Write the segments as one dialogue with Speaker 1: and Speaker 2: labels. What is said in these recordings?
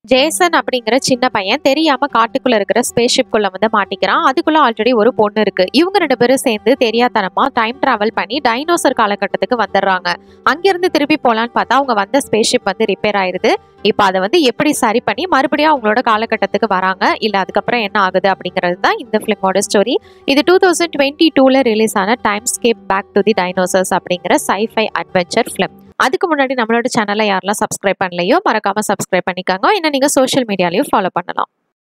Speaker 1: Jason அப்படிங்கிற சின்ன பையன் தெரியாம காட்டுக்குள்ள இருக்கிற ஸ்பேஸ்ஷிப் குள்ள வந்து மாட்டிக்கிறான் அதுக்குள்ள ஆல்ரெடி ஒரு பொண்ணு இருக்கு இவங்க ரெண்டு பேரும் சேர்ந்து தெரியாதனமா டைம் டிராவல் பண்ணி டைனோசர் காலகட்டத்துக்கு வந்துடுறாங்க அங்கிருந்து திருப்பி போலான்னு பார்த்தா அவங்க வந்த ஸ்பேஸ்ஷிப் வந்து ரிப்பேர் ஆயிருது இப்போ அதை வந்து எப்படி சரி பண்ணி மறுபடியும் அவங்களோட காலகட்டத்துக்கு வராங்க இல்ல அதுக்கப்புறம் என்ன ஆகுது அப்படிங்கிறது தான் இந்த ஃபிலிமோட ஸ்டோரி இது டூ தௌசண்ட் டுவெண்ட்டி டூல ரிலீஸ் ஆன time escape back to the dinosaurs அப்படிங்கிற சைஃபை அட்வென்ச்சர் ஃபிலிம் அதுக்கு முன்னாடி நம்மளோட சேனலை யாரெல்லாம் சப்ஸ்கிரைப் பண்ணலையோ மறக்காம சப்ஸ்கிரைப் பண்ணிக்கோங்க இன்னும் நீங்க சோஷியல் மீடியாலையும் ஃபாலோ பண்ணலாம்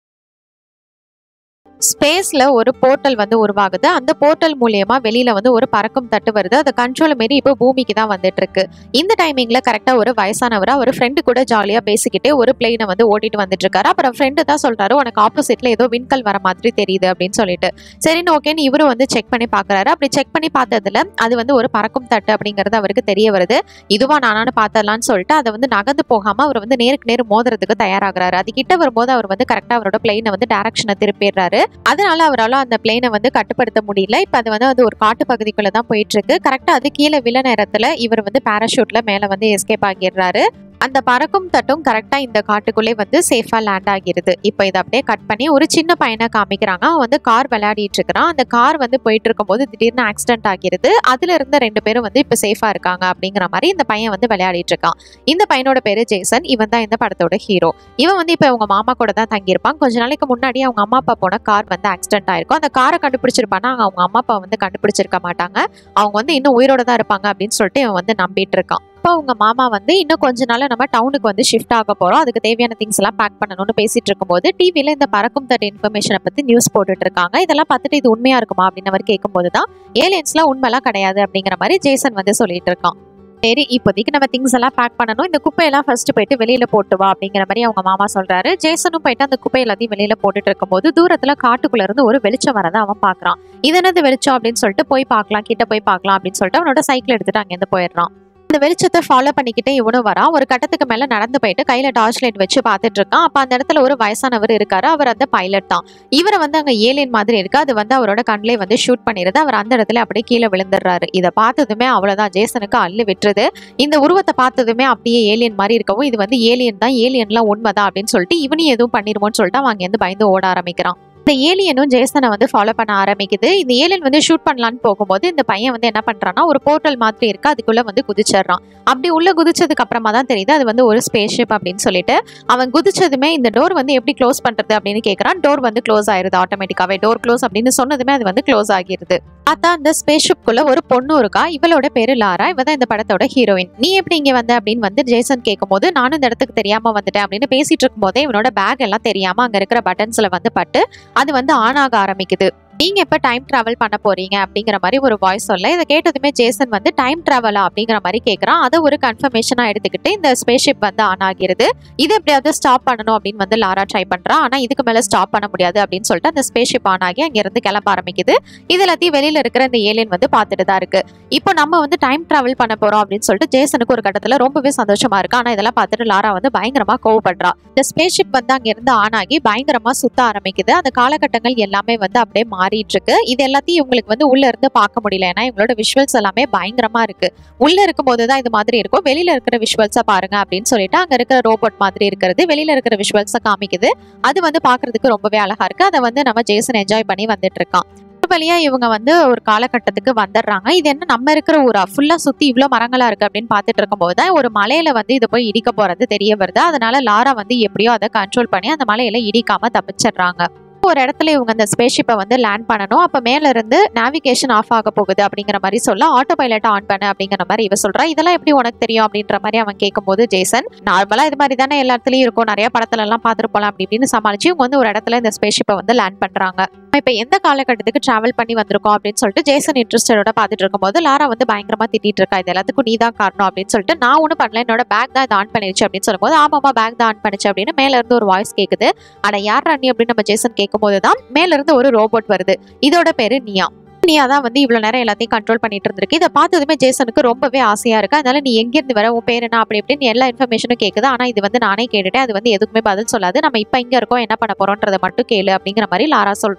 Speaker 1: ஸ்பேஸ்ல ஒரு போர்ட்டல் வந்து உருவாகுது அந்த போர்ட்டல் மூலியமா வெளியில வந்து ஒரு பறக்கும் தட்டு வருது அதை கண்ட்ரோல் மாரி இப்போ பூமிக்கு தான் வந்துட்டு இருக்கு இந்த டைமிங்ல கரெக்டா ஒரு வயசானவர் அவர் ஃப்ரெண்டு கூட ஜாலியா பேசிக்கிட்டே ஒரு பிளெயினை வந்து ஓட்டிட்டு வந்துட்டு இருக்காரு அப்புறம் ஃப்ரெண்டு தான் சொல்றாரு உனக்கு ஆப்போசிட்ல ஏதோ விண்கல் வர மாதிரி தெரியுது அப்படின்னு சொல்லிட்டு சரின்னு ஓகேன்னு இவரும் வந்து செக் பண்ணி பாக்குறாரு அப்படி செக் பண்ணி பார்த்ததுல அது வந்து ஒரு பறக்கும் தட்டு அப்படிங்கிறது அவருக்கு தெரிய வருது இதுவா நானானு பார்த்தலான்னு சொல்லிட்டு அதை வந்து நகர்ந்து போகாம அவர் வந்து நேருக்கு நேர் மோதுறதுக்கு தயாராகிறாரு அது கிட்ட வரும்போது அவர் வந்து கரெக்டா அவரோட பிளெயினை வந்து டைரக்ஷனை திருப்பிடுறாரு அதனால அவரால் அந்த பிளெயினை வந்து கட்டுப்படுத்த முடியல இப்போ அது வந்து அது ஒரு காட்டு பகுதிக்குள்ள தான் போயிட்டு இருக்கு கரெக்டா அது கீழே விழ நேரத்துல இவர் வந்து பேராஷூட்ல மேல வந்து எஸ்கேப் ஆகிடுறாரு அந்த பறக்கும் தட்டும் கரெக்டா இந்த காட்டுக்குள்ளே வந்து சேஃபா லேண்ட் ஆகிருது இப்போ இதை அப்படியே கட் பண்ணி ஒரு சின்ன பையனை காமிக்கிறாங்க அவன் வந்து கார் விளையாடிட்டு இருக்கிறான் அந்த கார் வந்து போயிட்டு இருக்கும்போது திடீர்னு ஆக்சிடென்ட் ஆகிருது அதுல இருந்த ரெண்டு பேரும் வந்து இப்போ சேஃபா இருக்காங்க அப்படிங்கிற மாதிரி இந்த பையன் வந்து விளையாடிட்டு இருக்கான் இந்த பையனோட பேரு ஜேசன் இவன் தான் இந்த படத்தோட ஹீரோ இவன் வந்து இப்போ அவங்க மாமா கூட தான் தங்கியிருப்பான் கொஞ்ச நாளைக்கு முன்னாடி அவங்க அம்மா அப்பா போன கார் வந்து ஆக்சிடென்ட் ஆயிருக்கும் அந்த காரை கண்டுபிடிச்சிருப்பானா அவங்க அம்மா அப்பா வந்து கண்டுபிடிச்சிருக்க மாட்டாங்க அவங்க வந்து இன்னும் உயிரோட தான் இருப்பாங்க அப்படின்னு சொல்லிட்டு இவன் வந்து நம்பிட்டு இருக்கான் அப்போ அவங்க மாமா வந்து இன்னும் கொஞ்ச நாள் நம்ம டவுனுக்கு வந்து ஷிஃப்ட் ஆக போறோம் அதுக்கு தேவையான திங்ஸ் எல்லாம் பேக் பண்ணணும்னு பேசிட்டு இருக்கும்போது டிவியில இந்த பறக்கும் தட்டு இன்ஃபர்மேஷனை பத்தி நியூஸ் போட்டுட்டு இருக்காங்க இதெல்லாம் பார்த்துட்டு இது உண்மையா இருக்குமா அப்படின்னு அவர் கேட்கும்போது தான் ஏலியன்ஸ்லாம் உண்மைலாம் கிடையாது அப்படிங்கிற மாதிரி ஜேசன் வந்து சொல்லிட்டு இருக்கான் சரி இப்போதைக்கு நம்ம திங்ஸ் எல்லாம் பேக் பண்ணணும் இந்த குப்பையெல்லாம் ஃபர்ஸ்ட் போயிட்டு வெளியில போட்டு வா அப்படிங்கிற மாதிரி அவங்க மாமா சொல்றாரு ஜேசனும் போயிட்டு அந்த குப்பை எல்லாத்தையும் வெளியில போட்டுட்டு இருக்கும்போது தூரத்துல காட்டுக்குள்ள இருந்து ஒரு வெளிச்சம் வரதை அவன் பாக்குறான் இது என்னது வெளிச்சம் அப்படின்னு சொல்லிட்டு போய் பார்க்கலாம் கிட்ட போய் பார்க்கலாம் அப்படின்னு சொல்லிட்டு அவனோட சைக்கிள் எடுத்துட்டு அங்கேருந்து போயிடுறான் அந்த வெளிச்சத்தை ஃபாலோ பண்ணிக்கிட்டே இவனும் வரான் ஒரு கட்டத்துக்கு மேல நடந்து போயிட்டு கையில டார்ச் லைட் வச்சு பார்த்துட்டு இருக்கான் அப்ப அந்த இடத்துல ஒரு வயசானவர் இருக்காரு அவர் அந்த பைலட் தான் இவரை வந்து அங்க ஏலியன் மாதிரி இருக்கு அது வந்து அவரோட கண்ணிலே வந்து ஷூட் பண்ணிருது அவர் அந்த இடத்துல அப்படியே கீழே விழுந்துடுறாரு இதை பார்த்ததுமே அவ்வளவுதான் ஜேசனுக்கு அள்ளு விட்டுருது இந்த உருவத்தை பார்த்ததுமே அப்படியே ஏலியன் மாதிரி இருக்கவும் இது வந்து ஏலியன் தான் ஏலியன்லாம் உண்மைதான் அப்படின்னு சொல்லிட்டு இவனையும் எதுவும் பண்ணிருமோன்னு சொல்லிட்டு அவன் அங்கேருந்து பயந்து ஓட ஆரம்பிக்கிறான் இந்த ஏலியனும் ஜேசனை வந்து ஃபாலோ பண்ண ஆரம்பிக்குது இந்த ஏலியன் வந்து ஷூட் பண்ணலான்னு போகும்போது இந்த பையன் வந்து என்ன பண்றான்னா ஒரு போர்ட்டல் மாதிரி இருக்கு அதுக்குள்ள வந்து குதிச்சிடுறான் அப்படி உள்ள குதிச்சதுக்கு அப்புறமா தான் தெரியுது அது வந்து ஒரு ஸ்பேஸ்ஷிப் அப்படின்னு சொல்லிட்டு அவன் குதிச்சதுமே இந்த டோர் வந்து எப்படி க்ளோஸ் பண்றது அப்படின்னு கேட்கறான் டோர் வந்து க்ளோஸ் ஆயிருது ஆட்டோமேட்டிக்காவே டோர் க்ளோஸ் அப்படின்னு சொன்னதுமே அது வந்து க்ளோஸ் ஆகிருது பார்த்தா அந்த ஸ்பேஸ்ஷிப் குள்ள ஒரு பொண்ணு இருக்கா இவளோட பேரு லாரா இவ தான் இந்த படத்தோட ஹீரோயின் நீ எப்படி இங்க வந்த அப்படின்னு வந்து ஜேசன் கேட்கும்போது நானும் இந்த இடத்துக்கு தெரியாம வந்துட்டேன் அப்படின்னு பேசிட்டு இருக்கும்போதே இவனோட பேக் எல்லாம் தெரியாம அங்க இருக்கிற பட்டன்ஸ்ல வந்து பட்டு அது வந்து ஆன் ஆக ஆரம்பிக்குது நீங்க எப்ப டைம் டிராவல் பண்ண போறீங்க அப்படிங்கிற மாதிரி ஒரு வாய்ஸ் சொல்ல இதை கேட்டதுமே ஜேசன் வந்து டைம் டிராவலா அப்படிங்கிற மாதிரி கேட்கறான் அதை ஒரு கன்ஃபர்மேஷனா எடுத்துக்கிட்டு இந்த ஸ்பேஸ்ஷிப் வந்து ஆன் ஆகிருது இது எப்படியாவது ஸ்டாப் பண்ணணும் அப்படின்னு வந்து லாரா ட்ரை பண்றா ஆனா இதுக்கு மேல ஸ்டாப் பண்ண முடியாது அப்படின்னு சொல்லிட்டு அந்த ஸ்பேஸ்ஷிப் ஆன் ஆகி அங்க இருந்து கிளம்ப ஆரம்பிக்குது இது எல்லாத்தையும் வெளியில இருக்கிற இந்த ஏலியன் வந்து பார்த்துட்டு தான் இருக்கு இப்போ நம்ம வந்து டைம் டிராவல் பண்ண போறோம் அப்படின்னு சொல்லிட்டு ஜேசனுக்கு ஒரு கட்டத்துல ரொம்பவே சந்தோஷமா இருக்கு ஆனா இதெல்லாம் பார்த்துட்டு லாரா வந்து பயங்கரமா கோவப்படுறா இந்த ஸ்பேஸ்ஷிப் வந்து அங்க இருந்து ஆன் ஆகி பயங்கரமா சுத்த ஆரம்பிக்குது அந்த காலகட்டங்கள் எல்லாமே வந்து அப்படியே மாறிட்டு இருக்கு இது எல்லாத்தையும் இவங்களுக்கு வந்து உள்ள இருந்து பார்க்க முடியல ஏன்னா இவங்களோட விஷுவல்ஸ் எல்லாமே பயங்கரமா இருக்கு உள்ள இருக்கும்போது தான் இது மாதிரி இருக்கும் வெளியில இருக்கிற விஷுவல்ஸை பாருங்க அப்படின்னு சொல்லிட்டு அங்க இருக்கிற ரோபோட் மாதிரி இருக்கிறது வெளியில இருக்கிற விஷுவல்ஸை காமிக்குது அது வந்து பாக்குறதுக்கு ரொம்பவே அழகா இருக்கு அதை வந்து நம்ம ஜேசன் என்ஜாய் பண்ணி வந்துட்டு இருக்கான் ஒரு வழியா இவங்க வந்து ஒரு காலகட்டத்துக்கு வந்துடுறாங்க இது என்ன நம்ம இருக்கிற ஊரா ஃபுல்லா சுத்தி இவ்ளோ மரங்களா இருக்கு அப்படின்னு பார்த்துட்டு இருக்கும்போது தான் ஒரு மலையில வந்து இது போய் இடிக்க போறது தெரிய வருது அதனால லாரா வந்து எப்படியோ அதை கண்ட்ரோல் பண்ணி அந்த மலையில இடிக்காம தப்பிச்சிடுறாங்க ஒரு இடத்துல இவங்க அந்த ஸ்பேஸ்ஷிப்பை வந்து லேண்ட் பண்ணணும் அப்போ மேல இருந்து நேவிகேஷன் ஆஃப் ஆக போகுது அப்படிங்கிற மாதிரி சொல்ல ஆட்டோ பைலட்டை ஆன் பண்ணு அப்படிங்கிற மாதிரி இவ சொல்றா இதெல்லாம் எப்படி உனக்கு தெரியும் அப்படின்ற மாதிரி அவன் கேட்கும்போது ஜேசன் நார்மலா இது மாதிரி தானே எல்லா இடத்துலயும் இருக்கும் நிறைய படத்துல எல்லாம் பார்த்துட்டு போலாம் அப்படி இப்படின்னு சமாளிச்சு இவங்க வந்து ஒரு இடத்துல இந்த ஸ்பேஸ்ஷிப்பை வந்து லேண்ட் பண்றாங்க இப்போ எந்த காலகட்டத்துக்கு டிராவல் பண்ணி வந்திருக்கோம் அப்படின்னு சொல்லிட்டு ஜேசன் இன்ட்ரெஸ்டடோட பார்த்துட்டு இருக்கும்போது லாரா வந்து பயங்கரமா திட்டிட்டு இருக்கா இது எல்லாத்துக்கும் நீ தான் காரணம் அப்படின்னு சொல்லிட்டு நான் ஒன்றும் பண்ணல என்னோட பேக் தான் இதை ஆன் பண்ணிருச்சு அப்படின்னு சொல்லும்போது ஆமாமா பேக் தான் ஆன் பண்ணிச்சு அப்படின்னு மேல இருந்து ஒரு வாய்ஸ் கேக்குது ஆனா யார் ராணி அப்படின்னு நம்ம ஜேசன் கேட்கும்போது தான் மேல இருந்து ஒரு ரோபோட் வருது இதோட பேரு நியா நியா தான் வந்து இவ்வளவு நேரம் எல்லாத்தையும் கண்ட்ரோல் பண்ணிட்டு இருந்திருக்கு இதை பார்த்ததுமே ஜேசனுக்கு ரொம்பவே ஆசையா இருக்கு அதனால நீ எங்க இருந்து வர உன் பேர் என்ன அப்படி இப்படின்னு எல்லா இன்ஃபர்மேஷனும் கேக்குது ஆனா இது வந்து நானே கேட்டுட்டேன் அது வந்து எதுக்குமே பதில் சொல்லாது நம்ம இப்ப இங்க இருக்கோம் என்ன பண்ண போறோம்ன்றதை மட்டும் கேளு அப்படிங்கிற மாதிரி லாரா சொல்றா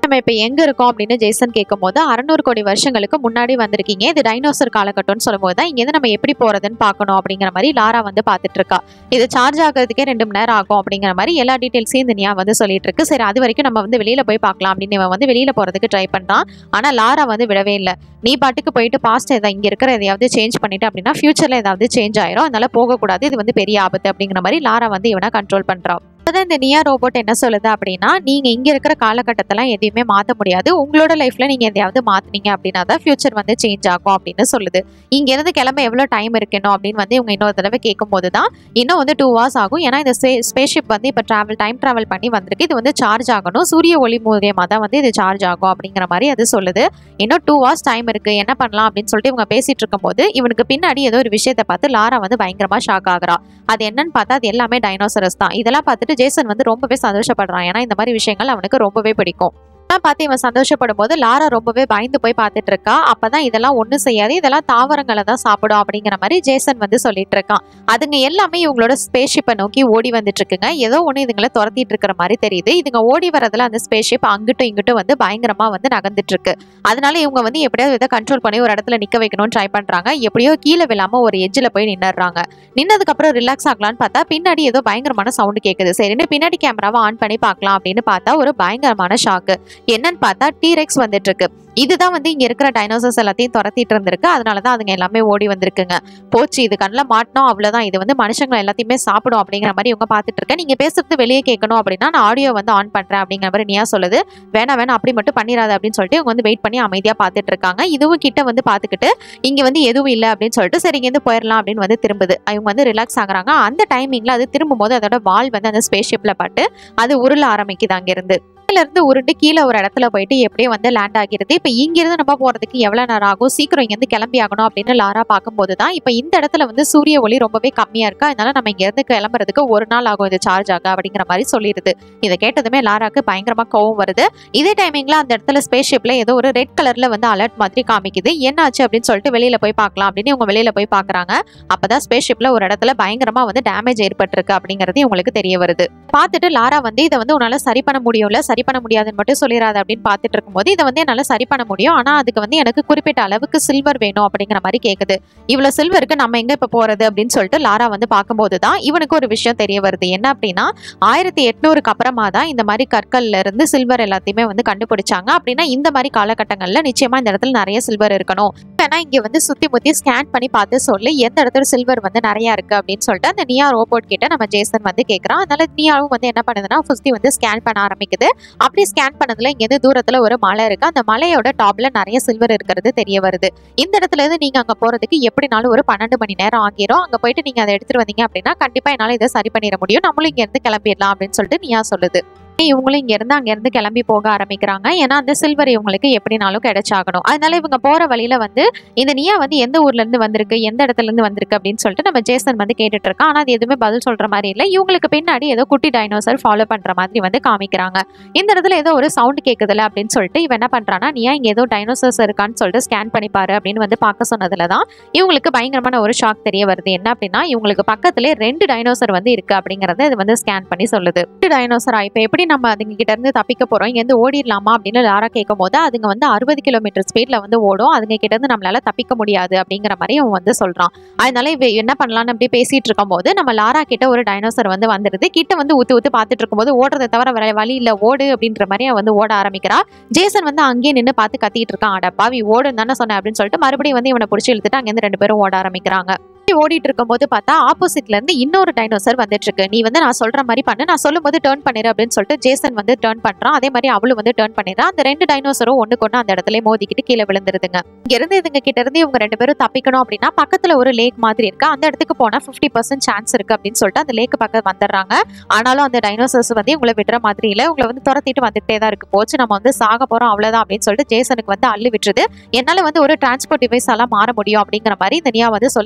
Speaker 1: நம்ம இப்போ எங்க இருக்கோம் அப்படின்னு ஜேசன் கேட்கும்போது அறநூறு கோடி வருஷங்களுக்கு முன்னாடி வந்திருக்கீங்க இது டைனோசர் காலகட்டம்னு சொல்லும்போது தான் இங்கேருந்து நம்ம எப்படி போறதுன்னு பார்க்கணும் அப்படிங்கிற மாதிரி லாரா வந்து பார்த்துட்டு இருக்கா இது சார்ஜ் ஆகிறதுக்கே ரெண்டு மணி நேரம் ஆகும் அப்படிங்கிற மாதிரி எல்லா டீட்டெயில்ஸையும் இந்த நியா வந்து சொல்லிட்டு இருக்கு சரி அது வரைக்கும் நம்ம வந்து வெளியில போய் பார்க்கலாம் அப்படின்னு இவன் வந்து வெளியில போறதுக்கு ட்ரை பண்றான் ஆனா லாரா வந்து விடவே இல்லை நீ பாட்டுக்கு போயிட்டு பாஸ்ட் எதாவது இங்க இருக்கிற எதையாவது சேஞ்ச் பண்ணிட்டு அப்படின்னா ஃபியூச்சர்ல ஏதாவது சேஞ்ச் ஆயிரும் அதனால போகக்கூடாது இது வந்து பெரிய ஆபத்து அப்படிங்கிற மாதிரி லாரா வந்து இவனை கண்ட்ரோல் பண்றான் அதான் இந்த நியா ரோபோட் என்ன சொல்லுது அப்படின்னா நீங்க இங்க இருக்கிற காலகட்டத்தெல்லாம் எதையுமே மாத்த முடியாது உங்களோட லைஃப்ல நீங்க எதையாவது மாத்துனீங்க அப்படின்னா தான் ஃபியூச்சர் வந்து சேஞ்ச் ஆகும் அப்படின்னு சொல்லுது இங்க இருந்து கிளம்ப எவ்வளவு டைம் இருக்கணும் அப்படின்னு வந்து இவங்க இன்னொரு தடவை கேட்கும் போது தான் இன்னும் வந்து டூ ஹவர்ஸ் ஆகும் ஏன்னா இந்த ஸ்பேஸ் ஷிப் வந்து இப்போ டிராவல் டைம் டிராவல் பண்ணி வந்திருக்கு இது வந்து சார்ஜ் ஆகணும் சூரிய ஒளி மூலியமா தான் வந்து இது சார்ஜ் ஆகும் அப்படிங்கிற மாதிரி அது சொல்லுது இன்னும் டூ ஹவர்ஸ் டைம் இருக்கு என்ன பண்ணலாம் அப்படின்னு சொல்லிட்டு இவங்க பேசிட்டு இருக்கும்போது இவனுக்கு பின்னாடி ஏதோ ஒரு விஷயத்தை பார்த்து லாரா வந்து பயங்கரமா ஷாக் ஆகுறா அது என்னன்னு பார்த்தா அது எல்லாமே டைனோசரஸ் தான் இதெல்லாம் பார்த்துட்டு ஜேசன் வந்து ரொம்பவே சந்தோஷப்படுறான் ஏன்னா இந்த மாதிரி விஷயங்கள் அவனுக்கு ரொம்பவே பிடிக்கும் இதெல்லாம் பார்த்து இவன் சந்தோஷப்படும் போது லாரா ரொம்பவே பயந்து போய் பார்த்துட்டு இருக்கா அப்பதான் இதெல்லாம் ஒன்றும் செய்யாது இதெல்லாம் தாவரங்களை தான் சாப்பிடும் அப்படிங்கிற மாதிரி ஜேசன் வந்து சொல்லிட்டு இருக்கான் அதுங்க எல்லாமே இவங்களோட ஸ்பேஸ்ஷிப்பை நோக்கி ஓடி வந்துட்டு இருக்குங்க ஏதோ ஒன்று இதுங்களை துரத்திட்டு இருக்கிற மாதிரி தெரியுது இதுங்க ஓடி வரதுல அந்த ஸ்பேஸ்ஷிப் அங்கிட்டும் இங்கிட்டும் வந்து பயங்கரமா வந்து நகர்ந்துட்டு இருக்கு அதனால இவங்க வந்து எப்படியாவது இதை கண்ட்ரோல் பண்ணி ஒரு இடத்துல நிக்க வைக்கணும்னு ட்ரை பண்றாங்க எப்படியோ கீழே விழாம ஒரு எஜ்ஜில் போய் நின்னுறாங்க நின்னதுக்கு அப்புறம் ரிலாக்ஸ் ஆகலாம்னு பார்த்தா பின்னாடி ஏதோ பயங்கரமான சவுண்டு கேட்குது சரின்னு பின்னாடி கேமராவை ஆன் பண்ணி பார்க்கலாம் அப்படின்னு பார்த்தா ஒரு பயங்கரமான ஷாக்கு என்னன்னு பார்த்தா டீரெக்ஸ் வந்துட்டு இருக்கு இதுதான் வந்து இங்க இருக்கிற டைனோசர்ஸ் எல்லாத்தையும் துரத்திட்டு இருந்திருக்கு அதனால தான் அதுங்க எல்லாமே ஓடி வந்திருக்குங்க போச்சு இது கண்ணில் மாட்டினோம் அவ்வளோதான் இது வந்து மனுஷங்களை எல்லாத்தையுமே சாப்பிடும் அப்படிங்கிற மாதிரி இவங்க பார்த்துட்டு இருக்கேன் நீங்க பேசுறது வெளியே கேட்கணும் அப்படின்னா நான் ஆடியோ வந்து ஆன் பண்றேன் அப்படிங்கிற மாதிரி நியா சொல்லுது வேணா வேணா அப்படி மட்டும் பண்ணிடாத அப்படின்னு சொல்லிட்டு இவங்க வந்து வெயிட் பண்ணி அமைதியா பார்த்துட்டு இருக்காங்க இதுவும் கிட்ட வந்து பார்த்துக்கிட்டு இங்க வந்து எதுவும் இல்லை அப்படின்னு சொல்லிட்டு சரி இங்கேருந்து போயிடலாம் அப்படின்னு வந்து திரும்புது இவங்க வந்து ரிலாக்ஸ் ஆகுறாங்க அந்த டைமிங்ல அது திரும்பும் போது அதோட வால் வந்து அந்த ஸ்பேஸ் ஷிப்ல பட்டு அது உருள ஆரம்பிக்குது அங்கிருந்து மேல இருந்து உருண்டு கீழே ஒரு இடத்துல போயிட்டு எப்படியோ வந்து லேண்ட் ஆகிருது இப்போ இங்க இருந்து நம்ம போறதுக்கு எவ்வளவு நேரம் ஆகும் சீக்கிரம் இங்க இருந்து கிளம்பி ஆகணும் அப்படின்னு லாரா பார்க்கும்போது தான் இப்போ இந்த இடத்துல வந்து சூரிய ஒளி ரொம்பவே கம்மியா இருக்கு அதனால நம்ம இங்க இருந்து கிளம்புறதுக்கு ஒரு நாள் ஆகும் இது சார்ஜ் ஆக அப்படிங்கிற மாதிரி சொல்லிடுது இதை கேட்டதுமே லாராக்கு பயங்கரமா கோவம் வருது இதே டைமிங்ல அந்த இடத்துல ஸ்பேஸ் ஷிப்ல ஏதோ ஒரு ரெட் கலர்ல வந்து அலர்ட் மாதிரி காமிக்குது என்னாச்சு அப்படின்னு சொல்லிட்டு வெளியில போய் பார்க்கலாம் அப்படின்னு இவங்க வெளியில போய் பாக்குறாங்க அப்பதான் ஸ்பேஸ் ஷிப்ல ஒரு இடத்துல பயங்கரமா வந்து டேமேஜ் ஏற்பட்டிருக்கு அப்படிங்கிறது இவங்களுக்கு தெரிய வருது பார்த்துட்டு லாரா வந்து இதை வந்து உன்னால சரி பண்ண முடியும்ல சரி பண்ண முடியாதுன்னு மட்டும் சொல்லிடாத அப்படின்னு பார்த்துட்டு இருக்கும்போது இதை வந்து என்னால சரி பண்ண முடியும் ஆனா அதுக்கு வந்து எனக்கு குறிப்பிட்ட அளவுக்கு சில்வர் வேணும் அப்படிங்கிற மாதிரி கேக்குது இவ்வளவு சில்வருக்கு நம்ம எங்க இப்ப போறது அப்படின்னு சொல்லிட்டு லாரா வந்து பார்க்கும்போது தான் இவனுக்கு ஒரு விஷயம் தெரிய வருது என்ன அப்படின்னா ஆயிரத்தி எட்நூறுக்கு அப்புறமா தான் இந்த மாதிரி கற்கள்ல இருந்து சில்வர் எல்லாத்தையுமே வந்து கண்டுபிடிச்சாங்க அப்படின்னா இந்த மாதிரி காலகட்டங்கள்ல நிச்சயமா இந்த இடத்துல நிறைய சில்வர் இருக்கணும் வேணா இங்க வந்து சுத்தி முத்தி ஸ்கேன் பண்ணி பார்த்து சொல்லு எந்த இடத்துல சில்வர் வந்து நிறைய இருக்கு அப்படின்னு சொல்லிட்டு அந்த நியா ரோபோட் கிட்ட நம்ம ஜேசன் வந்து கேட்கறான் அதனால நியாவும் வந்து என்ன பண்ணுதுன்னா சுத்தி வந்து ஸ்கேன் பண்ண ஆரம்பிக்குது அப்படி ஸ்கேன் பண்ணதுல இங்க தூரத்துல ஒரு மலை இருக்கு அந்த மலையோட டாப்ல நிறைய சில்வர் இருக்கிறது தெரிய வருது இந்த இடத்துல இருந்து நீங்க அங்க போறதுக்கு எப்படினாலும் ஒரு பன்னெண்டு மணி நேரம் ஆகிரும் அங்க போயிட்டு நீங்க அதை எடுத்துட்டு வந்தீங்க அப்படின்னா கண்டிப்பா என்னால இதை சரி பண்ணிட முடியும் நம்மளும் இங்க இருந்து கிளம்பிடலாம் அப்படின்னு சொல்லிட்டு நியா சொல்லுது இவங்களும் இங்க இருந்து அங்க இருந்து கிளம்பி போக ஆரம்பிக்கிறாங்க ஏன்னா அந்த சில்வர் இவங்களுக்கு எப்படினாலும் கிடைச்சாகணும் அதனால இவங்க போற வழியில வந்து இந்த நியா வந்து எந்த ஊர்ல இருந்து வந்திருக்கு எந்த இடத்துல இருந்து வந்திருக்கு அப்படின்னு சொல்லிட்டு நம்ம ஜேசன் வந்து கேட்டுட்டு இருக்கான் ஆனா அது எதுவுமே பதில் சொல்ற மாதிரி இல்லை இவங்களுக்கு பின்னாடி ஏதோ குட்டி டைனோசர் ஃபாலோ பண்ற மாதிரி வந்து காமிக்கிறாங்க இந்த இடத்துல ஏதோ ஒரு சவுண்ட் கேக்குதுல அப்படின்னு சொல்லிட்டு இவன் என்ன பண்றானா நியா இங்க ஏதோ டைனோசர்ஸ் இருக்கான்னு சொல்லிட்டு ஸ்கேன் பண்ணி பாரு அப்படின்னு வந்து பார்க்க சொன்னதுல தான் இவங்களுக்கு பயங்கரமான ஒரு ஷாக் தெரிய வருது என்ன அப்படின்னா இவங்களுக்கு பக்கத்துல ரெண்டு டைனோசர் வந்து இருக்கு அப்படிங்கறத இது வந்து ஸ்கேன் பண்ணி சொல்லுது ரெண்டு டைனோசரா இப்ப எப்படி நம்ம அதுங்க கிட்ட இருந்து தப்பிக்க போறோம் இங்க இருந்து ஓடிடலாமா அப்படின்னு லாரா கேட்கும் போது அதுங்க வந்து அறுபது கிலோமீட்டர் ஸ்பீட்ல வந்து ஓடும் அதுங்க கிட்ட இருந்து நம்மளால தப்பிக்க முடியாது அப்படிங்கிற மாதிரி அவன் வந்து சொல்றான் அதனால இவ என்ன பண்ணலாம்னு அப்படி பேசிட்டு இருக்கும்போது நம்ம லாரா கிட்ட ஒரு டைனோசர் வந்து வந்துருது கிட்ட வந்து ஊத்து ஊத்து பார்த்துட்டு இருக்கும்போது ஓடுறதை தவிர வேற வழி இல்ல ஓடு அப்படின்ற மாதிரி அவன் வந்து ஓட ஆரம்பிக்கிறா ஜேசன் வந்து அங்கேயே நின்று பார்த்து கத்திட்டு இருக்கான் அடப்பாவி ஓடுன்னு தானே சொன்னேன் அப்படின்னு சொல்லிட்டு மறுபடியும் வந்து இவனை பிடிச்சி இழுத்துட்டு அங்கேருந்து ரெண்டு பேரும் ஓட ஆரம்பிக்கிறாங்க இப்படி ஓடிட்டு இருக்கும்போது பார்த்தா ஆப்போசிட்ல இருந்து இன்னொரு டைனோசர் வந்துட்டு இருக்கு நீ வந்து நான் சொல்ற மாதிரி பண்ணு நான் சொல்லும்போது டேர்ன் பண்ணிரு அப்படின்னு சொல்லிட்டு ஜேசன் வந்து டேர்ன் பண்றான் அதே மாதிரி அவளும் வந்து டேர்ன் பண்ணிடுறான் அந்த ரெண்டு டைனோசரும் ஒண்ணு கொண்டு அந்த இடத்துல மோதிக்கிட்டு கீழே விழுந்துருதுங்க இங்க இருந்து இதுங்க கிட்ட இருந்து இவங்க ரெண்டு பேரும் தப்பிக்கணும் அப்படின்னா பக்கத்துல ஒரு லேக் மாதிரி இருக்கு அந்த இடத்துக்கு போனா ஃபிஃப்டி பர்சன்ட் சான்ஸ் இருக்கு அப்படின்னு சொல்லிட்டு அந்த லேக் பக்கம் வந்துடுறாங்க ஆனாலும் அந்த டைனோசர்ஸ் வந்து உங்களை விடுற மாதிரி இல்ல உங்களை வந்து துரத்திட்டு வந்துட்டே தான் இருக்கு போச்சு நம்ம வந்து சாக போறோம் அவ்வளவுதான் அப்படின்னு சொல்லிட்டு ஜேசனுக்கு வந்து அள்ளி விட்டுருது என்னால வந்து ஒரு டிரான்ஸ்போர்ட் டிவைஸ் எல்லாம் மாற முடியும் அப்படிங்கிற மாதிரி இந்த நியா வந்து சொல்ல ஏதாவது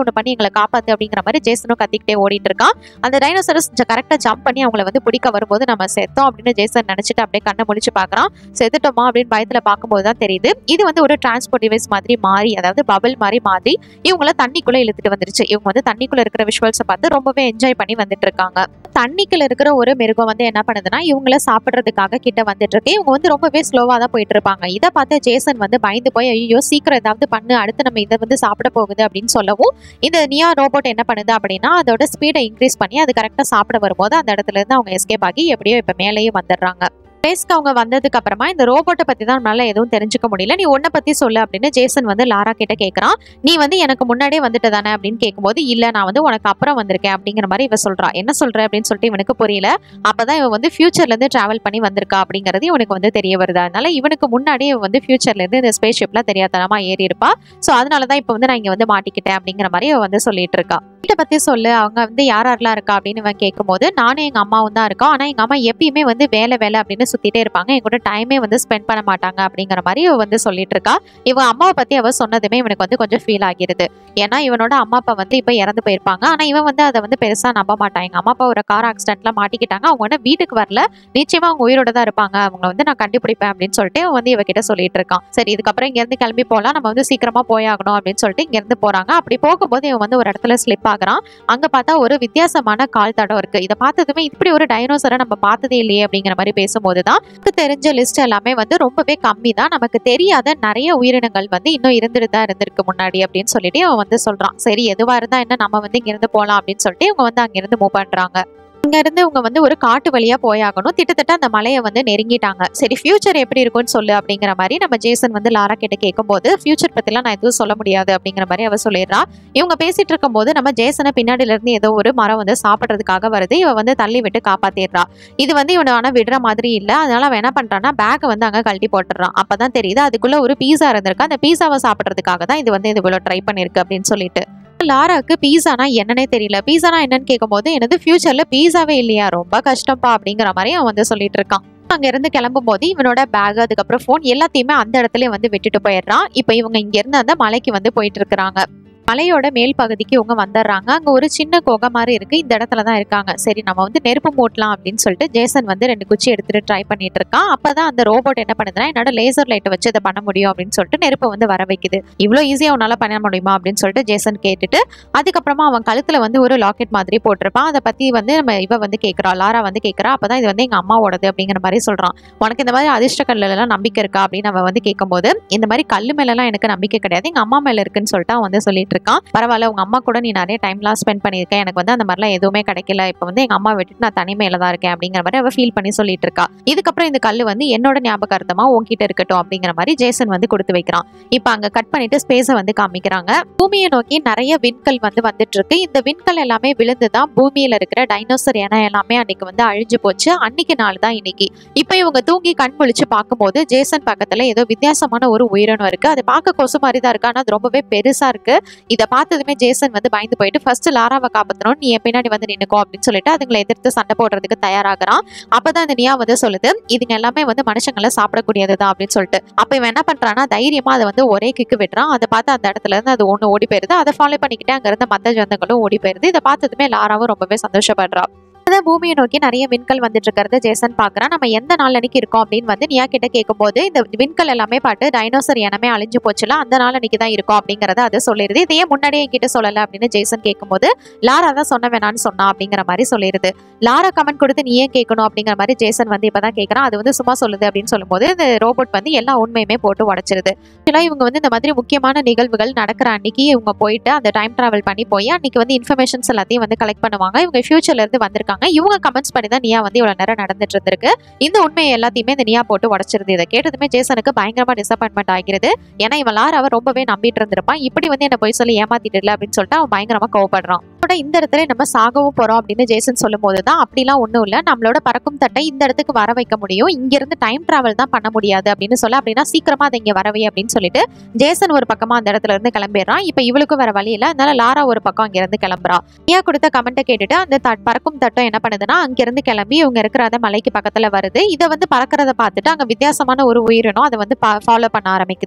Speaker 1: ஒன்று பண்ணி எங்களை காப்பாத்து அப்படிங்கிற மாதிரி ஜேசனும் கத்திக்கிட்டே ஓடிட்டு இருக்கான் அந்த டைனோசரஸ் கரெக்டாக ஜம்ப் பண்ணி அவங்கள வந்து பிடிக்க வரும்போது நம்ம செத்தோம் அப்படின்னு ஜேசன் நினைச்சிட்டு அப்படியே கண்ணை முடிச்சு பார்க்கறான் செத்துட்டோமா அப்படின்னு பயத்துல பார்க்கும்போது தான் தெரியுது இது வந்து ஒரு டிரான்ஸ்போர்ட் டிவைஸ் மாதிரி மாறி அதாவது பபிள் மாதிரி மாறி இவங்கள தண்ணிக்குள்ள இழுத்துட்டு வந்துருச்சு இவங்க வந்து தண்ணிக்குள்ள இருக்கிற விஷுவல்ஸை பார்த்து ரொம்பவே என்ஜாய் பண்ணி வந்துட்டு இருக்காங்க தண்ணிக்குள்ள இருக்கிற ஒரு மிருகம் வந்து என்ன பண்ணுதுன்னா இவங்கள சாப்பிட்றதுக்காக கிட்ட வந்துட்டு இருக்கு இவங்க வந்து ரொம்பவே ஸ்லோவா தான் போயிட்டு இருப்பாங்க இதை பார்த்து ஜேசன் வந்து பயந்து போய் ஐயோ சீக்கிரம் ஏதாவது பண்ணு அடுத்து நம்ம இதை வந்து சாப்பிட போகுது அப்படின்னு சொல்லவும் இந்த நியா ரோபோட் என்ன பண்ணுது அப்படின்னா அதோட ஸ்பீடை இன்க்ரீஸ் பண்ணி அது கரெக்டாக சாப்பிட வரும்போது அந்த இடத்துல இருந்து அவங்க எஸ்கேப் ஆகி எப்படியோ இப்போ மேலேயே வந்துடுறாங்க பேஸ்க்கு அவங்க வந்ததுக்கு அப்புறமா இந்த ரோபோட்டை பத்தி தான் நம்மளால எதுவும் தெரிஞ்சுக்க முடியல நீ உன்னை பத்தி சொல்லு அப்படின்னு ஜேசன் வந்து லாரா கிட்ட கேட்கறான் நீ வந்து எனக்கு முன்னாடியே வந்துட்டு தானே அப்படின்னு கேட்கும்போது இல்ல நான் வந்து உனக்கு அப்புறம் வந்திருக்கேன் அப்படிங்கிற மாதிரி இவ சொல்றா என்ன சொல்ற அப்படின்னு சொல்லிட்டு இவனுக்கு புரியல அப்பதான் இவன் வந்து ஃபியூச்சர்ல இருந்து டிராவல் பண்ணி வந்திருக்கா அப்படிங்கிறது இவனுக்கு வந்து தெரிய வருது அதனால இவனுக்கு முன்னாடியே இவன் வந்து ஃபியூச்சர்ல இருந்து இந்த ஸ்பேஸ் ஷிப்ல தெரியாதனமா ஏறி இருப்பா ஸோ அதனாலதான் இப்போ வந்து நான் இங்க வந்து மாட்டிக்கிட்டேன் அப்படிங்கிற மாதிரி இவ வந்து சொல்லிட்டு இருக்கா வீட்டை பத்தி சொல்லு அவங்க வந்து யார் யாரெல்லாம் இருக்கா அப்படின்னு இவன் கேட்கும்போது நானும் எங்க அம்மாவும் தான் இருக்கோம் ஆனா எங்க அம்மா எப்பயுமே வந்து வேலை வேலை அப்படின்னு சுத்திட்டே இருப்பாங்க என் கூட டைமே வந்து ஸ்பெண்ட் பண்ண மாட்டாங்க அப்படிங்கிற மாதிரி இவ வந்து சொல்லிட்டு இருக்கா இவன் அம்மாவை பத்தி அவ சொன்னதுமே இவனுக்கு வந்து கொஞ்சம் ஃபீல் ஆகிருது ஏன்னா இவனோட அம்மா அப்பா வந்து இப்ப இறந்து போயிருப்பாங்க ஆனா இவன் வந்து அதை வந்து பெருசா நம்ப மாட்டான் எங்க அம்மா அப்பா ஒரு கார் ஆக்சிடென்ட்ல மாட்டிக்கிட்டாங்க அவங்க வந்து வீட்டுக்கு வரல நிச்சயமா அவங்க உயிரோட தான் இருப்பாங்க அவங்க வந்து நான் கண்டுபிடிப்பேன் அப்படின்னு சொல்லிட்டு அவன் வந்து இவகிட்ட சொல்லிட்டு இருக்கான் சரி இதுக்கப்புறம் இங்க இருந்து கிளம்பி போகலாம் நம்ம வந்து சீக்கிரமா போயாகணும் அப்படின்னு சொல்லிட்டு இங்க இருந்து போறாங்க அப்படி போகும்போது இவன் வந்து ஒரு இடத்துல ஸ்லிப் ஆகுறான் அங்க பார்த்தா ஒரு வித்தியாசமான கால் தடம் இருக்கு இதை பார்த்ததுமே இப்படி ஒரு டைனோசரை நம்ம பார்த்ததே இல்லையே அப்படிங்கிற மாதிரி பேசும்போது தான் நமக்கு தெரிஞ்ச லிஸ்ட் எல்லாமே வந்து ரொம்பவே கம்மி தான் நமக்கு தெரியாத நிறைய உயிரினங்கள் வந்து இன்னும் இருந்துட்டு தான் இருந்திருக்கு முன்னாடி அப்படின்னு சொல்லிட்டு அவன் வந்து சொல்றான் சரி எதுவா இருந்தா என்ன நம்ம வந்து இங்க இருந்து போலாம் அப்படின்னு சொல்லிட்டு இவங்க வந்து அங்க இருந்து மூவ் பண்றாங்க இங்க இருந்து இவங்க வந்து ஒரு காட்டு வழியா போயாகணும் திட்டத்தட்ட அந்த மலையை வந்து நெருங்கிட்டாங்க சரி ஃபியூச்சர் எப்படி இருக்கும்னு சொல்லு அப்படிங்கிற மாதிரி நம்ம ஜேசன் வந்து லாரா கிட்ட கேட்கும்போது ஃபியூச்சர் பத்திலாம் நான் எதுவும் சொல்ல முடியாது அப்படிங்கிற மாதிரி அவ சொல்லிடுறா இவங்க பேசிட்டு இருக்கும்போது நம்ம ஜேசனை பின்னாடில இருந்து ஏதோ ஒரு மரம் வந்து சாப்பிட்றதுக்காக வருது இவ வந்து தள்ளி விட்டு காப்பாத்திடுறா இது வந்து இவனை ஆனா விடுற மாதிரி இல்ல அதனால அவன் என்ன பண்றான்னா பேக்கை வந்து அங்க கழட்டி போட்டுறான் அப்பதான் தெரியுது அதுக்குள்ள ஒரு பீஸா இருந்திருக்கு அந்த பீஸாவை சாப்பிட்றதுக்காக தான் இது வந்து இது இவ்வளவு ட்ரை பண்ணிருக்கு அப்படின்னு சொல்லிட்டு லாராக்கு பீஸானா என்னன்னே தெரியல பீஸானா என்னன்னு கேட்கும்போது எனது ஃபியூச்சர்ல பீஸாவே இல்லையா ரொம்ப கஷ்டம்ப்பா அப்படிங்கிற மாதிரி அவன் வந்து சொல்லிட்டு இருக்கான் அங்க இருந்து கிளம்பும் போது இவனோட பேக் அதுக்கப்புறம் ஃபோன் எல்லாத்தையுமே அந்த இடத்துல வந்து விட்டுட்டு போயிடுறான் இப்போ இவங்க இங்க இருந்து அந்த மலைக்கு வந்து போயிட்டு இருக்கிறாங்க மலையோட மேல் பகுதிக்கு இவங்க வந்துடுறாங்க அங்க ஒரு சின்ன குகை மாதிரி இருக்கு இந்த இடத்துல தான் இருக்காங்க சரி நம்ம வந்து நெருப்பு மூட்டலாம் அப்படின்னு சொல்லிட்டு ஜேசன் வந்து ரெண்டு குச்சி எடுத்துட்டு ட்ரை பண்ணிட்டு இருக்கான் அப்பதான் அந்த ரோபோட் என்ன பண்ணுதுன்னா என்னோட லேசர் லைட்டை வச்சு இதை பண்ண முடியும் அப்படின்னு சொல்லிட்டு நெருப்பை வந்து வர வைக்குது இவ்வளோ ஈஸியா உன்னால பண்ண முடியுமா அப்படின்னு சொல்லிட்டு ஜேசன் கேட்டுட்டு அதுக்கப்புறமா அவன் கழுத்துல வந்து ஒரு லாக்கெட் மாதிரி போட்டிருப்பான் அதை பத்தி வந்து நம்ம இவ வந்து கேட்கறா லாரா வந்து கேட்கறா அப்பதான் இது வந்து எங்க அம்மாவோடது அப்படிங்கிற மாதிரி சொல்றான் உனக்கு இந்த மாதிரி அதிர்ஷ்ட கல்லுல எல்லாம் நம்பிக்கை இருக்கா அப்படின்னு அவன் வந்து கேட்கும்போது இந்த மாதிரி கல்லு மேல எல்லாம் எனக்கு நம்பிக்கை கிடையாது எங்க அம்மா மேல இருக்குன்னு சொல்லிட்டு அவன் வந்து சொல்லிட்டு இருக்கான் பரவாயில்ல உங்க அம்மா கூட நீ நிறைய டைம்லாம் ஸ்பெண்ட் பண்ணியிருக்கேன் எனக்கு வந்து அந்த மாதிரிலாம் எதுவுமே கிடைக்கல இப்போ வந்து எங்க அம்மா விட்டுட்டு நான் தனிமையில தான் இருக்கேன் அப்படிங்கிற மாதிரி அவ ஃபீல் பண்ணி சொல்லிட்டு இருக்கா இதுக்கப்புறம் இந்த கல்லு வந்து என்னோட ஞாபகார்த்தமா உன்கிட்ட இருக்கட்டும் அப்படிங்கிற மாதிரி ஜேசன் வந்து கொடுத்து வைக்கிறான் இப்போ அங்க கட் பண்ணிட்டு ஸ்பேஸை வந்து காமிக்கிறாங்க பூமியை நோக்கி நிறைய விண்கல் வந்து வந்துட்டு இருக்கு இந்த விண்கல் எல்லாமே விழுந்து தான் பூமியில இருக்கிற டைனோசர் இனம் எல்லாமே அன்னைக்கு வந்து அழிஞ்சு போச்சு அன்னைக்கு நாள் தான் இன்னைக்கு இப்போ இவங்க தூங்கி கண் முழிச்சு பார்க்கும்போது ஜேசன் பக்கத்துல ஏதோ வித்தியாசமான ஒரு உயிரினம் இருக்கு அது பார்க்க கொசு மாதிரி தான் இருக்கு ஆனா அது ரொம்பவே பெருசா இருக்கு இதை பார்த்ததுமே ஜேசன் வந்து பயந்து போயிட்டு ஃபர்ஸ்ட் லாராவை காப்பாற்றணும் நீ என் பின்னாடி வந்து நின்னுக்கோ அப்படின்னு சொல்லிட்டு அதுங்களை எதிர்த்து சண்டை போடுறதுக்கு தயாராகிறான் அப்பதான் இந்த நியா வந்து சொல்லுது இதுங்க எல்லாமே வந்து மனுஷங்களை சாப்பிடக்கூடியது தான் அப்படின்னு சொல்லிட்டு அப்ப இவன் என்ன பண்றான்னா தைரியமா அதை வந்து ஒரே கிக்கு விடுறான் அதை பார்த்து அந்த இடத்துல இருந்து அது ஒண்ணு ஓடி போயிருது அதை ஃபாலோ பண்ணிக்கிட்டே அங்க இருந்த மத்த ஜந்தங்களும் ஓடி போயிருது இதை பார்த்ததுமே லாராவும் ரொம்பவே சந்தோஷப்படுறா அதான் பூமியை நோக்கி நிறைய விண்கல் வந்துட்டு இருக்கிறத ஜேசன் பாக்குறான் நம்ம எந்த நாள் அன்னைக்கு இருக்கோம் அப்படின்னு வந்து நியா கிட்ட கேட்கும்போது இந்த விண்கல் எல்லாமே பாட்டு டைனோசர் இனமே அழிஞ்சு போச்சுல அந்த நாள் அன்னைக்கு தான் இருக்கும் அப்படிங்கறத அது சொல்லிடுது இதையே முன்னாடியே என்கிட்ட சொல்லல அப்படின்னு ஜேசன் கேட்கும்போது லாரா தான் சொன்ன வேணான்னு சொன்னா அப்படிங்கிற மாதிரி சொல்லிடுது லாரா கமெண்ட் கொடுத்து நீ ஏன் கேட்கணும் அப்படிங்கிற மாதிரி ஜேசன் வந்து இப்பதான் கேட்கறான் அது வந்து சும்மா சொல்லுது அப்படின்னு சொல்லும்போது இந்த ரோபோட் வந்து எல்லா உண்மையுமே போட்டு உடைச்சிருது ஆக்சுவலாக இவங்க வந்து இந்த மாதிரி முக்கியமான நிகழ்வுகள் நடக்கிற அன்னைக்கு இவங்க போயிட்டு அந்த டைம் டிராவல் பண்ணி போய் அன்னைக்கு வந்து இன்ஃபர்மேஷன்ஸ் எல்லாத்தையும் வந்து கலெக்ட் பண்ணுவாங்க இவங்க ஃபியூச்சர்ல இருந்து வந்திருக்காங்க இவங்க கமெண்ட்ஸ் பண்ணி தான் நியா வந்து இவ்வளவு நேரம் நடந்துட்டு இருந்திருக்கு இந்த உண்மையை எல்லாத்தையுமே இந்த நியா போட்டு உடச்சிருது இதை கேட்டதுமே ஜேசனுக்கு பயங்கரமா டிசப்பாயின்மெண்ட் ஆகிறது ஏன்னா இவன் லாராவை ரொம்பவே நம்பிட்டு இருந்திருப்பான் இப்படி வந்து என்ன போய் சொல்லி ஏமாத்திட்டு அப்படின்னு சொல்லிட்டு அவன் பயங்கரமா கோவப்படுறான் அதோட இந்த இடத்துல நம்ம சாகவும் போறோம் அப்படின்னு ஜேசன் சொல்லும் போது தான் அப்படிலாம் ஒண்ணும் இல்ல நம்மளோட பறக்கும் தட்டை இந்த இடத்துக்கு வர வைக்க முடியும் இங்க இருந்து டைம் டிராவல் தான் பண்ண முடியாது அப்படின்னு சொல்ல அப்படின்னா சீக்கிரமா அதை இங்க வரவே அப்படின்னு சொல்லிட்டு ஜேசன் ஒரு பக்கமா அந்த இடத்துல இருந்து கிளம்பிடுறான் இப்ப இவளுக்கும் வேற வழி இல்ல அதனால லாரா ஒரு பக்கம் அங்க இருந்து கிளம்புறா நியா கொடுத்த கமெண்ட்டை கேட்டுட்டு அந்த தட்- பறக்கும் தட்டம் என்ன பண்ணுதுன்னா அங்கிருந்து கிளம்பி இவங்க இருக்கிற அந்த மலைக்கு பக்கத்துல வருது இதை வந்து பறக்கிறத பார்த்துட்டு அங்க வித்தியாசமான ஒரு உயிரினம் அதை வந்து ஃபாலோ பண்ண ஆரம்பிக்குது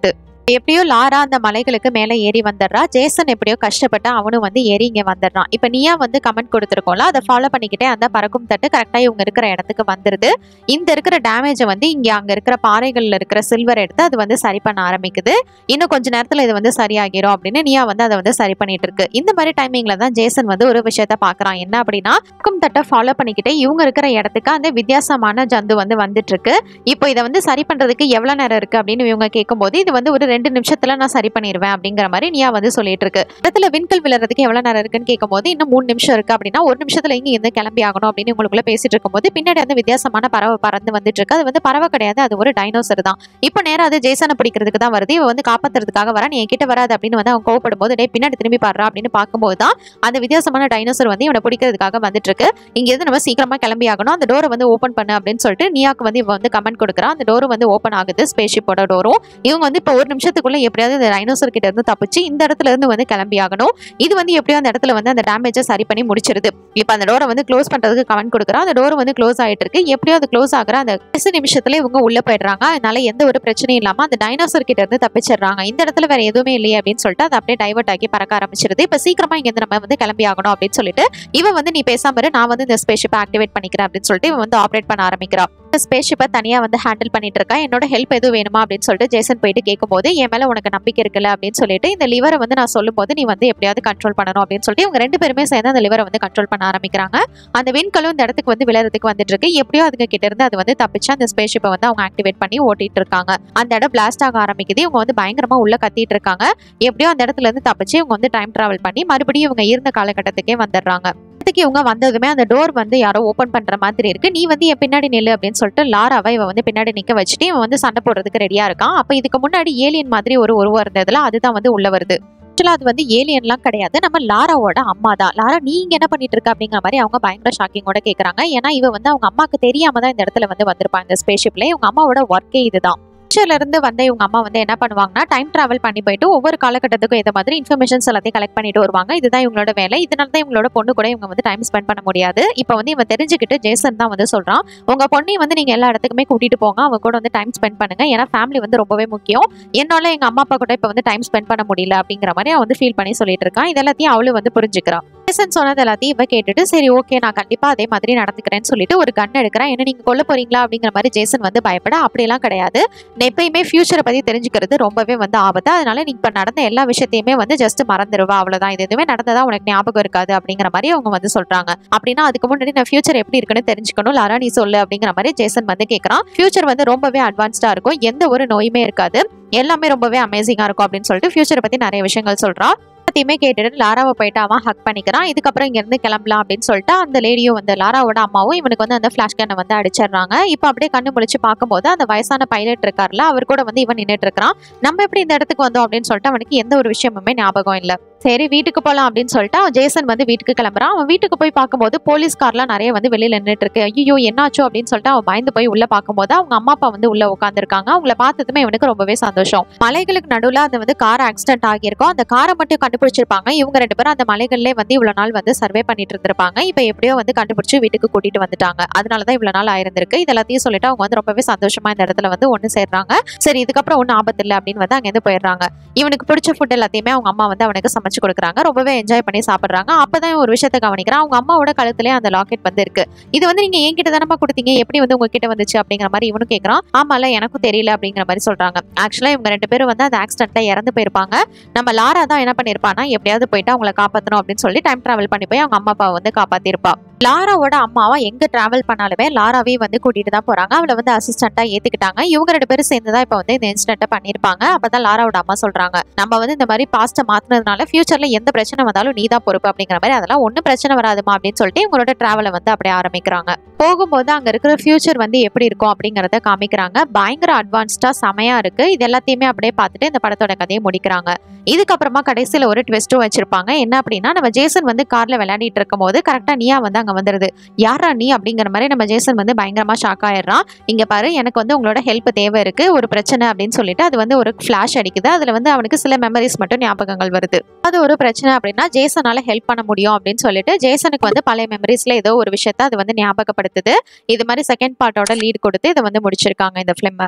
Speaker 1: எப்படியோ லாரா அந்த மலைகளுக்கு மேலே ஏறி வந்துடுறா ஜேசன் எப்படியோ கஷ்டப்பட்டு அவனும் வந்து ஏறி இங்கே வந்துடுறான் இப்போ நீயா வந்து கமெண்ட் கொடுத்துருக்கோம்ல அதை ஃபாலோ பண்ணிக்கிட்டே அந்த பறக்கும் தட்டு கரெக்டாக இவங்க இருக்கிற இடத்துக்கு வந்துடுது இந்த இருக்கிற டேமேஜை வந்து இங்கே அங்கே இருக்கிற பாறைகளில் இருக்கிற சில்வர் எடுத்து அது வந்து சரி பண்ண ஆரம்பிக்குது இன்னும் கொஞ்ச நேரத்தில் இது வந்து சரியாகிரும் அப்படின்னு நீயா வந்து அதை வந்து சரி பண்ணிட்டு இருக்கு இந்த மாதிரி டைமிங்கில் தான் ஜேசன் வந்து ஒரு விஷயத்த பார்க்குறான் என்ன அப்படின்னா பறக்கும் தட்டை ஃபாலோ பண்ணிக்கிட்டே இவங்க இருக்கிற இடத்துக்கு அந்த வித்தியாசமான ஜந்து வந்து வந்துட்டு இருக்கு இப்போ இதை வந்து சரி பண்ணுறதுக்கு எவ்வளோ நேரம் இருக்குது அப்படின்னு இவங்க கேட்கும்போது இது வந்து ஒரு ரெண்டு நிமிஷத்தில் நான் சரி பண்ணிடுவேன் அப்படிங்கிற மாதிரி நீயா வந்து சொல்லிட்டு இருக்கு இடத்துல விண்கல் விழுறதுக்கு எவ்வளோ நேரம் இருக்குன்னு கேட்கும்போது இன்னும் மூணு நிமிஷம் இருக்கு அப்படின்னா ஒரு நிமிஷத்துல இங்கே இருந்து கிளம்பி ஆகணும் அப்படின்னு உங்களுக்குள்ள பேசிட்டு இருக்கும்போது பின்னாடி வந்து வித்தியாசமான பறவை பறந்து வந்துட்டு இருக்கு அது வந்து பறவை கிடையாது அது ஒரு டைனோசர் தான் இப்போ நேரம் அது ஜேசனை பிடிக்கிறதுக்கு தான் வருது இவன் வந்து காப்பாத்துறதுக்காக வர நீ என்கிட்ட வராது அப்படின்னு வந்து அவன் கோவப்படும் போது டே பின்னாடி திரும்பி பாடுறா அப்படின்னு பார்க்கும்போது தான் அந்த வித்தியாசமான டைனோசர் வந்து இவனை பிடிக்கிறதுக்காக வந்துட்டு இருக்கு இங்கேருந்து நம்ம சீக்கிரமா கிளம்பி ஆகணும் அந்த டோரை வந்து ஓப்பன் பண்ணு அப்படின்னு சொல்லிட்டு நியாக்கு வந்து இவன் வந்து கமெண்ட் கொடுக்குறான் அந்த டோரும் வந்து ஓப்பன் ஆகுது ஸ்பேஸ்ஷிப்போட டோரும் இவங்க வந்து இப்போ ஒரு நிமிஷத்துக்குள்ள எப்படியாவது இந்த ரைனோசர் கிட்ட இருந்து தப்பிச்சு இந்த இடத்துல இருந்து வந்து கிளம்பி ஆகணும் இது வந்து எப்படியோ அந்த இடத்துல வந்து அந்த டேமேஜை சரி பண்ணி முடிச்சிருது இப்போ அந்த டோரை வந்து க்ளோஸ் பண்றதுக்கு கமெண்ட் கொடுக்குறோம் அந்த டோர் வந்து க்ளோஸ் ஆயிட்டு இருக்கு எப்படியோ அது க்ளோஸ் ஆகுற அந்த கடைசி நிமிஷத்துல இவங்க உள்ள போயிடுறாங்க அதனால எந்த ஒரு பிரச்சனையும் இல்லாம அந்த டைனோசர் கிட்ட இருந்து தப்பிச்சிடுறாங்க இந்த இடத்துல வேற எதுவுமே இல்லையே அப்படின்னு சொல்லிட்டு அதை அப்படியே டைவர்ட் ஆகி பறக்க ஆரம்பிச்சிருது இப்போ சீக்கிரமா இங்க இருந்து நம்ம வந்து கிளம்பி ஆகணும் அப்படின்னு சொல்லிட்டு இவன் வந்து நீ பேசாம இரு நான் வந்து இந்த ஸ்பேஸ்ஷிப்பை ஆக்டிவேட் பண்ணிக்கிறேன் அப்படின்னு சொல்லிட்டு இவன் வந்து ஆப்ரேட் பண்ண ஆரம்பிக்கிறான் ஸ்பேஸ்ஷிப்பை தனியாக வந்து ஹேண்டில் பண்ணிட்டு இருக்கா என்னோட ஹெல்ப் எதுவும் வேணுமா அப்படின்னு சொல்லிட்டு ஜேசன் போயிட்டு கேட்கும்போது என் மேலே உனக்கு நம்பிக்கை இருக்குல்ல அப்படின்னு சொல்லிட்டு இந்த லிவரை வந்து நான் சொல்லும்போது நீ வந்து எப்படியாவது கண்ட்ரோல் பண்ணணும் அப்படின்னு சொல்லிட்டு இவங்க ரெண்டு பேருமே சேர்ந்து அந்த லிவரை வந்து கண்ட்ரோல் பண்ண ஆரம்பிக்கிறாங்க அந்த விண்கலும் இந்த இடத்துக்கு வந்து விளையாடுறதுக்கு வந்துட்டு இருக்கு எப்படியோ அதுங்க கிட்ட இருந்து அது வந்து தப்பிச்சு அந்த ஸ்பேஸ்ஷிப்பை வந்து அவங்க ஆக்டிவேட் பண்ணி ஓட்டிட்டு இருக்காங்க அந்த இடம் பிளாஸ்ட் ஆக ஆரம்பிக்குது இவங்க வந்து பயங்கரமா உள்ள கத்திட்டு இருக்காங்க எப்படியோ அந்த இடத்துல இருந்து தப்பிச்சு இவங்க வந்து டைம் டிராவல் பண்ணி மறுபடியும் இவங்க இருந்த காலகட்டத்துக்கே வந்துடுறாங்க இடத்துக்கு இவங்க வந்ததுமே அந்த டோர் வந்து யாரோ ஓப்பன் பண்ற மாதிரி இருக்கு நீ வந்து என் பின்னாடி நில்லு அப்படின்னு சொல்லிட்டு லாராவை இவன் வந்து பின்னாடி நிக்க வச்சுட்டு இவன் வந்து சண்டை போடுறதுக்கு ரெடியா இருக்கான் அப்ப இதுக்கு முன்னாடி ஏலியன் மாதிரி ஒரு உருவம் இருந்ததுல அதுதான் வந்து உள்ள வருது ஆக்சுவலாக அது வந்து ஏலியன்லாம் கிடையாது நம்ம லாராவோட அம்மா தான் லாரா நீ இங்க என்ன பண்ணிட்டு இருக்க அப்படிங்கிற மாதிரி அவங்க பயங்கர ஷாக்கிங்கோட கேட்குறாங்க ஏன்னா இவ வந்து அவங்க அம்மாக்கு தெரியாம தான் இந்த இடத்துல வந்து வந்திருப்பாங்க இந்த ஸ்பேஸ்ஷிப்ல இவங்க அம்மாவோட ஒர்க்கே இதுதான் ஃபியூச்சர்ல இருந்து வந்த இவங்க அம்மா வந்து என்ன பண்ணுவாங்கன்னா டைம் டிராவல் பண்ணி போயிட்டு ஒவ்வொரு காலகட்டத்துக்கும் ஏற்ற மாதிரி இன்ஃபர்மேஷன்ஸ் எல்லாத்தையும் கலெக்ட் பண்ணிட்டு வருவாங்க இதுதான் இவங்களோட வேலை இதனால தான் இவங்களோட பொண்ணு கூட இவங்க வந்து டைம் ஸ்பெண்ட் பண்ண முடியாது இப்போ வந்து இவன் தெரிஞ்சுக்கிட்டு ஜேசன் தான் வந்து சொல்றான் உங்க பொண்ணையும் வந்து நீங்க எல்லா இடத்துக்குமே கூட்டிட்டு போங்க அவங்க கூட வந்து டைம் ஸ்பெண்ட் பண்ணுங்க ஏன்னா ஃபேமிலி வந்து ரொம்பவே முக்கியம் என்னால எங்க அம்மா அப்பா கூட இப்போ வந்து டைம் ஸ்பெண்ட் பண்ண முடியல அப்படிங்கிற மாதிரி அவன் வந்து ஃபீல் பண்ணி சொல்லிட்டு இருக்கான் இது எல்லாத்தையும் அவளும் வந்து புரிஞ்சுக்கிறான் ஜேசன் சொன்னது எல்லாத்தையும் இவ கேட்டுட்டு சரி ஓகே நான் கண்டிப்பா அதே மாதிரி நடந்துக்கிறேன்னு சொல்லிட்டு ஒரு கன் எடுக்கிறேன் என்ன நீங்க கொல்ல போறீங்களா அப்படிங்கிற மாதிரி ஜேசன் வந்து பயப்பட அப்படியெல்லாம் கிடையாது நான் எப்பயுமே ஃபியூச்சரை பத்தி தெரிஞ்சுக்கிறது ரொம்பவே வந்து ஆபத்து அதனால நீ இப்ப நடந்த எல்லா விஷயத்தையுமே வந்து ஜஸ்ட் மறந்துடுவா அவ்வளவுதான் இது எதுவுமே நடந்ததா உனக்கு ஞாபகம் இருக்காது அப்படிங்கிற மாதிரி அவங்க வந்து சொல்றாங்க அப்படின்னா அதுக்கு முன்னாடி நான் ஃபியூச்சர் எப்படி இருக்குன்னு தெரிஞ்சுக்கணும் லாரா நீ சொல்லு அப்படிங்கிற மாதிரி ஜேசன் வந்து கேட்கறான் ஃபியூச்சர் வந்து ரொம்பவே அட்வான்ஸ்டா இருக்கும் எந்த ஒரு நோயுமே இருக்காது எல்லாமே ரொம்பவே அமேசிங்கா இருக்கும் அப்படின்னு சொல்லிட்டு ஃபியூச்சரை பத்தி நிறைய விஷயங்கள் சொல்றான் எல்லாத்தையுமே கேட்டுட்டு லாராவை போயிட்டு அவன் ஹக் பண்ணிக்கிறான் இதுக்கப்புறம் இங்க இருந்து கிளம்பலாம் அப்படின்னு சொல்லிட்டு அந்த லேடியும் வந்து லாராவோட அம்மாவும் இவனுக்கு வந்து அந்த ஃபிளாஷ் கண்ணை வந்து அடிச்சிடுறாங்க இப்போ அப்படியே கண்ணு முழிச்சு பார்க்கும்போது அந்த வயசான பைலட் இருக்கார்ல அவர் கூட வந்து இவன் நின்றுட்டு இருக்கிறான் நம்ம எப்படி இந்த இடத்துக்கு வந்தோம் அப்படின்னு சொல்லிட்டு அவனுக்கு எந்த ஒரு விஷயமுமே ஞாபகம் இல்லை சரி வீட்டுக்கு போகலாம் அப்படின்னு சொல்லிட்டு அவன் ஜேசன் வந்து வீட்டுக்கு கிளம்புறான் அவன் வீட்டுக்கு போய் பார்க்கும்போது போலீஸ் கார்லாம் நிறைய வந்து வெளியில நின்றுட்டு இருக்கு ஐயோ என்னாச்சோ அப்படின்னு சொல்லிட்டு அவன் பயந்து போய் உள்ள பார்க்கும்போது அவங்க அம்மா அப்பா வந்து உள்ள உட்காந்துருக்காங்க அவங்கள பார்த்ததுமே இவனுக்கு ரொம்பவே சந்தோஷம் மலைகளுக்கு நடுவில் அந்த வந்து கார் ஆக்சிடென்ட் ஆகியிருக்கும் அந்த காரை மட்டும் கண்டுபிடிச்சிருப்பாங்க இவங்க ரெண்டு பேரும் அந்த மலைகள்லேயே வந்து இவ்வளவு நாள் வந்து சர்வே பண்ணிட்டு இருந்திருப்பாங்க இப்போ எப்படியோ வந்து கண்டுபிடிச்சு வீட்டுக்கு கூட்டிட்டு வந்துட்டாங்க அதனாலதான் இவ்வளவு நாள் ஆயிருந்திருக்கு இது எல்லாத்தையும் சொல்லிட்டு அவங்க வந்து ரொம்பவே சந்தோஷமா இந்த இடத்துல வந்து ஒன்று சேர்றாங்க சரி இதுக்கப்புறம் ஒன்றும் ஆபத்து இல்லை அப்படின்னு வந்து அங்கேருந்து போயிடுறாங்க இவனுக்கு பிடிச்ச ஃபுட் எல்லாத்தையுமே அவங்க அம்மா வந்து அவனுக்கு சமைச்சு கொடுக்குறாங்க ரொம்பவே என்ஜாய் பண்ணி சாப்பிட்றாங்க அப்பதான் ஒரு விஷயத்த கவனிக்கிறான் அவங்க அம்மாவோட கழுத்துலயே அந்த லாக்கெட் வந்து இருக்கு இது வந்து நீங்க என்கிட்ட தானப்பா கொடுத்தீங்க எப்படி வந்து உங்ககிட்ட வந்துச்சு அப்படிங்கிற மாதிரி இவனும் கேட்கறான் ஆமால எனக்கும் தெரியல அப்படிங்கிற மாதிரி சொல்றாங்க ஆக்சுவலா இவங்க ரெண்டு பேரும் வந்து அந்த ஆக்சிடென்ட்ல இறந்து போயிருப்பாங்க நம்ம லாரா தான் என்ன பண்ணிருப்பானா எப்படியாவது போயிட்டு அவங்கள காப்பாத்தணும் அப்படின்னு சொல்லி டைம் டிராவல் பண்ணி போய் அவங்க அம்மா அப்பாவை வந்து காப்பாத்திருப்பா லாராவோட அம்மாவா எங்க டிராவல் பண்ணாலுமே லாராவே வந்து கூட்டிட்டு தான் போறாங்க அவளை வந்து அசிஸ்டண்டா ஏத்துக்கிட்டாங்க இவங்க ரெண்டு பேரும் சேர்ந்து தான் இப்போ வந்து இந்த இன்சிடென்ட்டை பண்ணிருப்பாங்க அப்பதான் லாராவோட அம்மா சொல்றாங்க நம்ம வந்து இந்த மாதிரி பாஸ்ட்டை மாத்தினதுனால ஃபியூச்சர்ல எந்த பிரச்சனை வந்தாலும் நீ தான் பொறுப்பு அப்படிங்கிற மாதிரி அதெல்லாம் ஒன்றும் பிரச்சனை வராதுமா அப்படின்னு சொல்லிட்டு இவங்களோட டிராவலை வந்து அப்படியே ஆரம்பிக்கிறாங்க போகும்போது அங்க இருக்கிற ஃபியூச்சர் வந்து எப்படி இருக்கும் அப்படிங்கறத காமிக்கிறாங்க பயங்கர அட்வான்ஸ்டா செமையா இருக்கு இது எல்லாத்தையுமே அப்படியே பார்த்துட்டு இந்த படத்தோட கதையை முடிக்கிறாங்க இதுக்கப்புறமா கடைசியில ஒரு ட்விஸ்ட்டும் வச்சிருப்பாங்க என்ன அப்படின்னா நம்ம ஜேசன் வந்து கார்ல விளையாடிட்டு இருக்கும் போது கரெக்டா நீயா வந்து அங்க வந்துருது யாரா நீ அப்படிங்கிற மாதிரி நம்ம ஜேசன் வந்து பயங்கரமா ஷாக் ஆயிடுறான் இங்க பாரு எனக்கு வந்து உங்களோட ஹெல்ப் தேவை இருக்கு ஒரு பிரச்சனை அப்படின்னு சொல்லிட்டு அது வந்து ஒரு ஃபிளாஷ் அடிக்குது அதுல வந்து அவனுக்கு சில மெமரிஸ் மட்டும் ஞாபகங்கள் வருது அது ஒரு பிரச்சனை அப்படின்னா ஜேசனால ஹெல்ப் பண்ண முடியும் அப்படின்னு சொல்லிட்டு ஜேசனுக்கு வந்து பழைய மெமரிஸ்ல ஏதோ ஒரு விஷயத்த அது வந்து ஞாபகப்படுத்துது இது மாதிரி செகண்ட் பார்ட்டோட லீட் கொடுத்து இதை வந்து முடிச்சிருக்காங்க இந்த ஃபிலிம் இந்த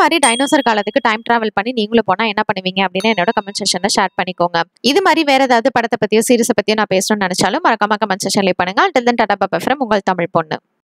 Speaker 1: மாதிரி டைனோசர் காலத்துக்கு டைம் டிராவல் பண்ணி நீங்களும் போனா என்ன பண்ணுவீங்க அப்படின்னு என்னோட கமெண்ட் செக்ஷன்ல ஷேர் பண்ணிக்கோங்க இது மாதிரி வேற ஏதாவது படத்தை பத்தியோ சீரிஸை பத்தியோ நான் பேசணும்னு நினைச்சாலும் மறக்காம கமெண்ட் செக்ஷன்ல பண்ணுங்க அண்டில் தன் டாடா பாபா ஃப்ரம் உங்கள் தமிழ் பொண்ணு